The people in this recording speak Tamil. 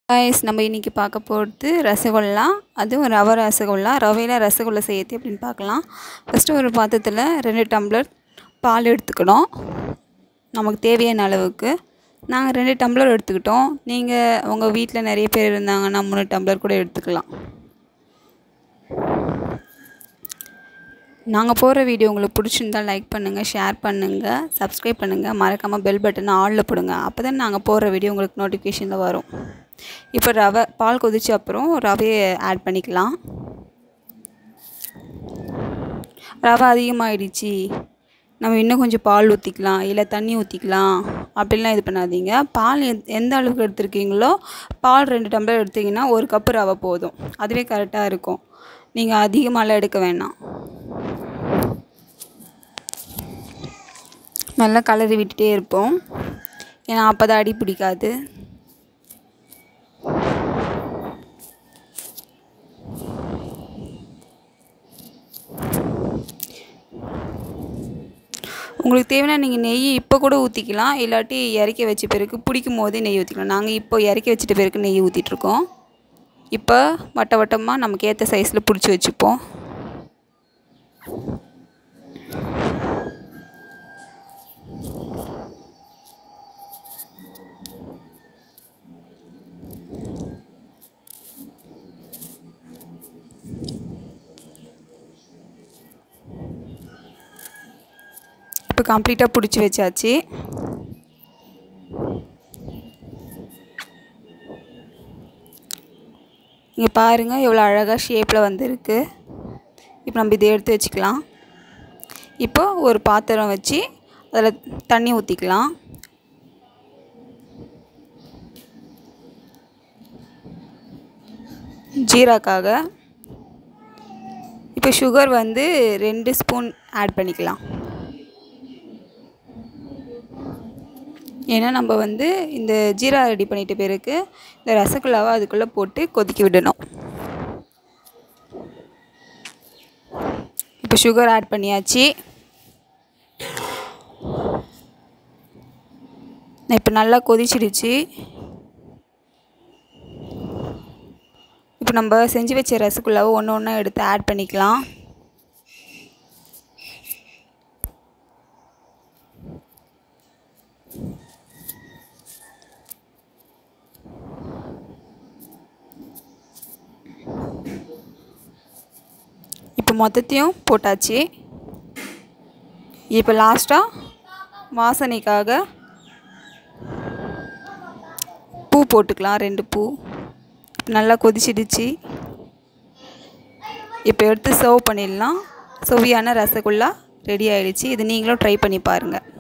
காய்ஸ் நம்ம இன்றைக்கி பார்க்க போகிறது ரசகுல்லா அதுவும் ரவை ரசகுல்லா ரவையில் ரசகுல்லா செய்யறது அப்படின்னு பார்க்கலாம் ஃபஸ்ட்டு ஒரு பாத்திரத்தில் ரெண்டு டம்ளர் பால் எடுத்துக்கணும் நமக்கு தேவையான அளவுக்கு நாங்கள் ரெண்டு டம்ளர் எடுத்துக்கிட்டோம் நீங்கள் உங்கள் வீட்டில் நிறைய பேர் இருந்தாங்கன்னா மூணு டம்ளர் கூட எடுத்துக்கலாம் நாங்கள் போடுற வீடியோ உங்களுக்கு பிடிச்சிருந்தால் லைக் பண்ணுங்கள் ஷேர் பண்ணுங்கள் சப்ஸ்கிரைப் பண்ணுங்கள் மறக்காமல் பெல் பட்டனை ஆளில் போடுங்க அப்போ தான் நாங்கள் போடுற வீடியோ உங்களுக்கு நோட்டிஃபிகேஷனில் வரும் இப்போ ரவை பால் கொதிச்ச அப்புறம் ரவையை ஆட் பண்ணிக்கலாம் ரவை அதிகமாகிடுச்சு நம்ம இன்னும் கொஞ்சம் பால் ஊற்றிக்கலாம் இல்லை தண்ணி ஊற்றிக்கலாம் அப்படிலாம் இது பண்ணாதீங்க பால் எந் எந்த அளவுக்கு எடுத்துருக்கீங்களோ பால் ரெண்டு டம்ளர் எடுத்திங்கன்னா ஒரு கப்பு ரவை போதும் அதுவே கரெக்டாக இருக்கும் நீங்கள் அதிகமாகலாம் எடுக்க வேணாம் நல்லா கலரி விட்டுட்டே இருப்போம் ஏன்னா அப்போ தான் அடி பிடிக்காது உங்களுக்கு தேவைன்னா நீங்கள் நெய் இப்போ கூட ஊற்றிக்கலாம் இல்லாட்டி இறக்கி வச்ச பிறகு பிடிக்கும் போதே நெய் ஊற்றிக்கலாம் நாங்கள் இப்போ இறக்கி வச்சிட்ட பிறகு நெய் ஊற்றிட்டுருக்கோம் இப்போ வட்ட வட்டமாக நமக்கு ஏற்ற சைஸில் பிடிச்சி வச்சுப்போம் இப்போ கம்ப்ளீட்டாக பிடிச்சி வச்சாச்சு இங்கே பாருங்கள் எவ்வளோ அழகாக ஷேப்பில் வந்திருக்கு இப்போ நம்ம இதை எடுத்து வச்சுக்கலாம் இப்போ ஒரு பாத்திரம் வச்சு அதில் தண்ணி ஊற்றிக்கலாம் ஜீராக்காக இப்போ சுகர் வந்து ரெண்டு ஸ்பூன் ஆட் பண்ணிக்கலாம் ஏன்னா நம்ம வந்து இந்த ஜீரா ரெடி பண்ணிட்ட பிறகு இந்த ரசகுல்லாவை அதுக்குள்ளே போட்டு கொதிக்க விடணும் இப்போ சுகர் ஆட் பண்ணியாச்சு இப்போ நல்லா கொதிச்சிடுச்சு இப்போ நம்ம செஞ்சு வச்ச ரசகுல்லாவை ஒன்று ஒன்றா எடுத்து ஆட் பண்ணிக்கலாம் இப்போ மொத்தத்தையும் போட்டாச்சு இப்போ லாஸ்ட்டாக வாசனைக்காக பூ போட்டுக்கலாம் ரெண்டு பூ நல்லா கொதிச்சிடுச்சு இப்போ எடுத்து சர்வ் பண்ணிடலாம் சுவையான ரசகுல்லா ரெடி ஆகிடுச்சு இது நீங்களும் ட்ரை பண்ணி பாருங்கள்